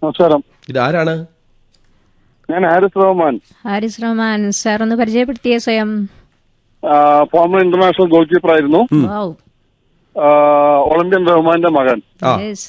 നമസ്കാരം ഇതാരാണ് ഞാൻ ഹാരിസ് റഹ്മാൻ ഹാരിസ് റഹ്മാൻ സാർ ഒന്ന് പരിചയപ്പെടുത്തിയേ സ്വയം ഫോമർ ഇന്റർനാഷണൽ ഗോൾ കീപ്പർ ആയിരുന്നു വൗ ആ, ഒളിമ്പ്യൻ റഹ്മാന്റെ മകൻ ആ യെസ്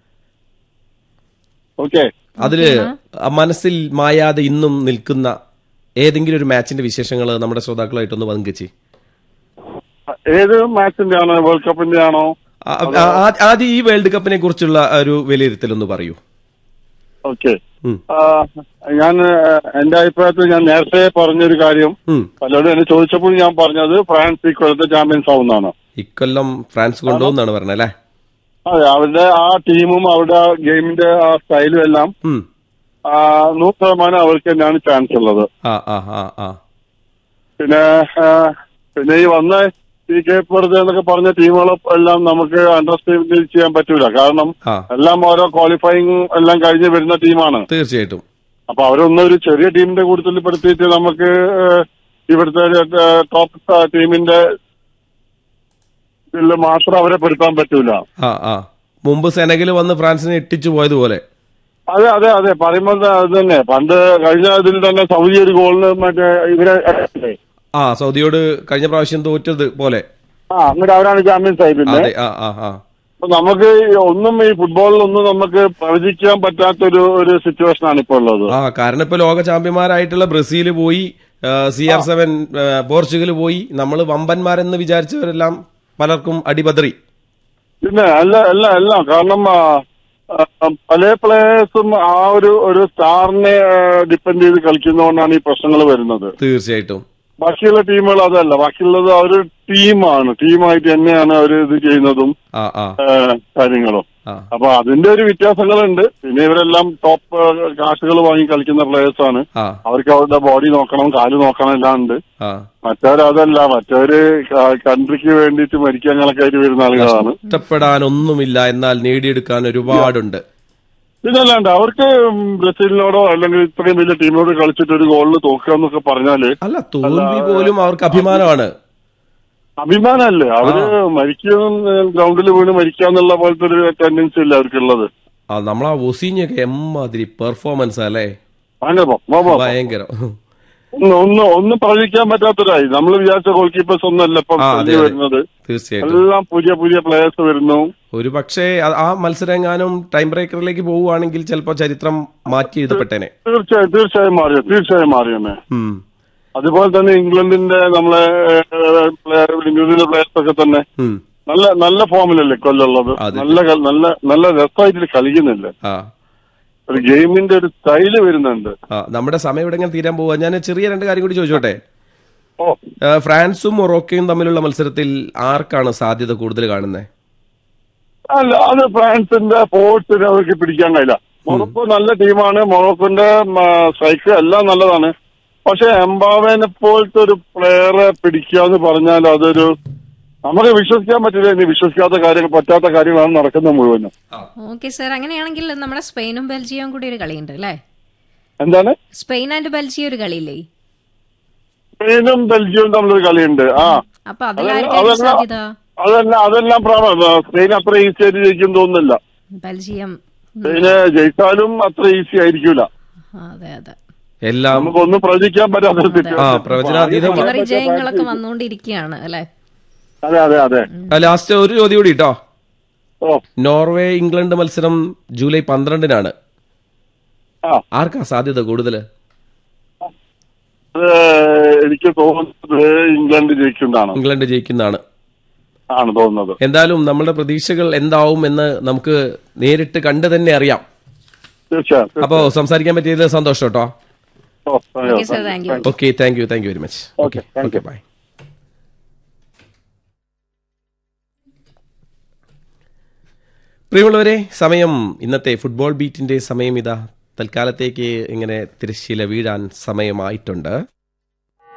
ഓക്കെ അതില് മനസ്സിൽ മായാതെ ഇന്നും നിൽക്കുന്ന ഏതെങ്കിലും ഒരു മാച്ചിന്റെ വിശേഷങ്ങൾ നമ്മുടെ ശ്രോതാക്കളായിട്ടൊന്ന് പങ്കുവെച്ച് ഏത് മാച്ചിന്റെ ആണോ വേൾഡ് കപ്പിന്റെ ആണോ ആ- ആ- ആ- ആദ്യം ഈ വേൾഡ് കപ്പിനെ കുറിച്ചുള്ള ഒരു വിലയിരുത്തൽ ഒന്ന് പറയൂ ഓക്കെ ഉം. ഞാൻ ആ, എന്റെ അഭിപ്രായത്തിൽ ഞാൻ നേരത്തെ പറഞ്ഞൊരു കാര്യം ഉം. പലരോടും എന്നെ ചോദിച്ചപ്പോൾ ഞാൻ പറഞ്ഞത് ഫ്രാൻസ് ഇക്കൊല്ലത്തെ ചാമ്പ്യൻസ് ആവുന്നതാണ് ഇക്കൊല്ലം ഫ്രാൻസ് കൊണ്ടുപോകുന്നാണ് പറഞ്ഞത് അല്ലേ അതെ അവരുടെ ആ ടീമും അവരുടെ ആ ഗെയിമിന്റെ ആ സ്റ്റൈലും എല്ലാം ഉം. ആ, നൂറ് ശതമാനം അവർക്ക് തന്നെയാണ് ചാൻസ് ഉള്ളത് ആ ആ ആ ആ പിന്നെ ആ, പിന്നെ ഈ വന്ന ഈ കേപ്പ് വെറുതെ എന്നൊക്കെ പറഞ്ഞ ടീമുകൾ എല്ലാം നമുക്ക് അണ്ടർസ്റ്റാൻഡ് ചെയ്യാൻ പറ്റൂല കാരണം ആ എല്ലാം ഓരോ ക്വാളിഫയിങ് എല്ലാം കഴിഞ്ഞ് വരുന്ന ടീമാണ് തീർച്ചയായിട്ടും അപ്പൊ അവരൊന്നും ഒരു ചെറിയ ടീമിന്റെ കൂട്ടത്തിൽ പെടുത്തിയിട്ട് നമുക്ക് ഏഹ്, ഇവിടുത്തെ ഏഹ്, ടോപ്പ് ടീമിന്റെ ഇതിൽ മാത്രം അവരെ പെടുത്താൻ പറ്റൂല ആ ആ മുമ്പ് സെനഗൽ വന്ന് ഫ്രാൻസിനെ ഇട്ടിച്ചു പോയതുപോലെ അതെ അതെ അതെ പറയുമ്പോൾ അത് തന്നെ പണ്ട് കഴിഞ്ഞ ഇതിൽ തന്നെ സൗദി ഒരു ഗോളിന് മറ്റേ ഇവരെ ആ സൗദിയോട് കഴിഞ്ഞ പ്രാവശ്യം തോറ്റത് പോലെ ആ എന്നിട്ട് അവരാണ് ചാമ്പ്യൻസ് ആയി പിന്നെ അതെ ആ ആ ആ അപ്പൊ നമുക്ക് ഈ ഒന്നും ഈ ഫുട്ബോളിലൊന്നും നമുക്ക് പ്രവചിക്കാൻ പറ്റാത്തൊരു ഒരു സിറ്റുവേഷൻ ആണ് ഇപ്പോൾ ഉള്ളത് ആ കാരണം ഇപ്പൊ ലോക ചാമ്പ്യന്മാരായിട്ടുള്ള ബ്രസീൽ പോയി സി ആർ സെവൻ പോർച്ചുഗൽ പോയി നമ്മൾ വമ്പന്മാരെന്ന് വിചാരിച്ചവരെല്ലാം പലർക്കും അടിപതറി പിന്നെ അല്ല അല്ല അല്ല കാരണം ആ, ആ, പല പ്ലേയേഴ്സും ആ ഒരു ഒരു സ്റ്റാറിനെ ഡിപ്പെൻഡ് ചെയ്ത് കളിക്കുന്നതുകൊണ്ടാണ് ഈ പ്രശ്നങ്ങൾ വരുന്നത് തീർച്ചയായിട്ടും ബാക്കിയുള്ള ടീമുകൾ അതല്ല ബാക്കിയുള്ളത് അവർ ടീമാണ് ടീമായിട്ട് തന്നെയാണ് അവർ ഇത് ചെയ്യുന്നതും ആ ആ ആ, കാര്യങ്ങളും ആ അപ്പൊ അതിന്റെ ഒരു വ്യത്യാസങ്ങളുണ്ട് പിന്നെ ഇവരെല്ലാം ടോപ്പ് കാശുകൾ വാങ്ങി കളിക്കുന്ന പ്ലേയേഴ്സ് ആണ് ആ അവർക്ക് അവരുടെ ബോഡി നോക്കണം കാല് നോക്കണം എല്ലാം ഉണ്ട് ആ മറ്റവരതല്ല മറ്റവര് ക- കൺട്രിക്ക് വേണ്ടിയിട്ട് മരിക്കാനൊക്കെ ആയിട്ട് വരുന്ന ആളുകളാണ് ഇഷ്ടപ്പെടാനൊന്നുമില്ല എന്നാൽ നേടിയെടുക്കാൻ ഒരുപാടുണ്ട് പിന്നല്ലാണ്ട് അവർക്ക് ബ്രസീലിനോടോ അല്ലെങ്കിൽ ഇത്രയും വലിയ ടീമിനോട് കളിച്ചിട്ട് ഒരു ഗോളിന് തോക്കുക എന്നൊക്കെ പറഞ്ഞാല് അല്ല തോൽവി പോലും അവർക്ക് അഭിമാനമാണ് അഭിമാനമല്ലേ അവര് മരിക്കുന്ന ഗ്രൗണ്ടിൽ വീണ് മരിക്കാന്നുള്ള പോലത്തെ ഒരു ടെൻഡൻസി ഇല്ല അവർക്കുള്ളത് ആ നമ്മളാ ഒസീഞ്ഞൊക്കെ എമ്മാതിരി പെർഫോമൻസ് അല്ലേ ഭയങ്കര പോ- പോ- പോ. ഭയങ്കരം ഒന്ന് ഒന്ന് ഒന്നും പ്രവചിക്കാൻ പറ്റാത്തൊരായി നമ്മൾ വിചാരിച്ച ഗോൾ കീപ്പേഴ്സ് ഒന്നല്ല ഇപ്പം ആ, അതെ, വലിയ അതെ. വരുന്നത് തീർച്ചയായിട്ടും എല്ലാം പുതിയ പുതിയ പ്ലേയേഴ്സ് വരുന്നു ഒരു പക്ഷേ ആ- ആ മത്സരങ്ങാനും ടൈം ബ്രേക്കറിലേക്ക് പോവുകയാണെങ്കിൽ ചിലപ്പോൾ ചരിത്രം മാറ്റി എഴുതപ്പെട്ടേനെ തീർച്ചയായും തീർച്ചയായും മാറിയോ തീർച്ചയായും മാറിയെന്നെ ഉം. അതുപോലെ തന്നെ ഇംഗ്ലണ്ടിന്റെ നമ്മളെ ഏഹ്, പ്ലെയർ ഇംഗ്ലണ്ടിന്റെ പ്ലേയേഴ്സ് ഒക്കെ തന്നെ ഉം. നല്ല നല്ല ഫോമിലല്ലേ കൊല്ലുള്ളത് അതെ. നല്ല ക- നല്ല നല്ല രസമായിട്ട് കളിക്കുന്നില്ല ആ ഒരു ഗെയിമിന്റെ ഒരു സ്റ്റൈല് വരുന്നുണ്ട് ആ നമ്മുടെ സമയം ഇവിടെ ഇങ്ങനെ തീരാൻ പോവാ ഞാൻ ചെറിയ രണ്ട് കാര്യം കൂടി ചോദിച്ചോട്ടെ ഓ ആ, ഫ്രാൻസും മൊറോക്കയും തമ്മിലുള്ള മത്സരത്തിൽ ആർക്കാണ് സാധ്യത കൂടുതൽ കാണുന്നത് അല്ല അത് ഫ്രാൻസിന്റെ ഫോഴ്സിന് അവർക്ക് പിടിക്കാൻ കഴിയില്ല മൊറോക്കോ നല്ല ടീമാണ് മൊറോക്കോന്റെ സ്ട്രൈക്ക് എല്ലാം നല്ലതാണ് പക്ഷെ എംബാവേനെ പോലത്തെ ഒരു പ്ലെയറെ പിടിക്കുക എന്ന് പറഞ്ഞാൽ അതൊരു നമുക്ക് വിശ്വസിക്കാൻ പറ്റില്ല ഇനി വിശ്വസിക്കാത്ത കാര്യങ്ങൾ പറ്റാത്ത കാര്യങ്ങളാണ് നടക്കുന്നത് മുഴുവനും ഓക്കെ സാർ അങ്ങനെയാണെങ്കിൽ നമ്മുടെ സ്പെയിനും ബെൽജിയവും കൂടി ഒരു കളിയുണ്ട് അല്ലേ എന്താണ് സ്പെയിൻ ആൻഡ് ബെൽജിയം ഒരു കളിയില്ലേ സ്പെയിനും ബെൽജിയവും തമ്മിലൊരു കളിയുണ്ട് ആ അപ്പൊ അതല്ല- അതിലായിരിക്കും അതല്ല- സാധ്യത അതെല്ലാം അതെല്ലാം പ്രാബ- സ്പെയിൻ അത്ര ഈസി ആയിട്ട് ജയിക്കും തോന്നുന്നില്ല ബെൽജിയം ഉം, സ്പെയിന് ജയിച്ചാലും അത്ര ഈസി ആയിരിക്കൂല അതെ അതെ എല്ലാം നമുക്കൊന്നും പ്രവചിക്കാൻ പറ്റാത്ത ആ situation. പ്രവചനാതീതം വിജയങ്ങളൊക്കെ വന്നുകൊണ്ടിരിക്കുകയാണ് അല്ലെ അതെ അതെ അതെ ലാസ്റ്റ് ഒരു ചോദ്യം കൂടി കേട്ടോ ഓ നോർവേ ഇംഗ്ലണ്ട് മത്സരം ജൂലൈ പന്ത്രണ്ടിനാണ് ആ ആർക്കാ സാധ്യത കൂടുതൽ അത് എനിക്ക് തോന്നുന്നത് ഇംഗ്ലണ്ട് ജയിക്കുന്നതാണ് ഇംഗ്ലണ്ട് ജയിക്കുന്നതാണ് ആണ് തോന്നുന്നത് എന്തായാലും നമ്മുടെ പ്രതീക്ഷകൾ എന്താവും എന്ന് നമുക്ക് നേരിട്ട് കണ്ട് തന്നെ അറിയാം തീർച്ചയായും അപ്പോ സംസാരിക്കാൻ പറ്റിയതിൽ സന്തോഷം കേട്ടോ ഓ, thank you, okay sir thank thank you okay thank you thank you very much Okay, thank okay you. Bye പ്രിയമുള്ളവരെ സമയം ഇന്നത്തെ ഫുട്ബോൾ ബീറ്റിന്റെ സമയം ഇതാ തൽക്കാലത്തേക്ക് ഇങ്ങനെ തിരശ്ശീല വീഴാൻ സമയമായിട്ടുണ്ട്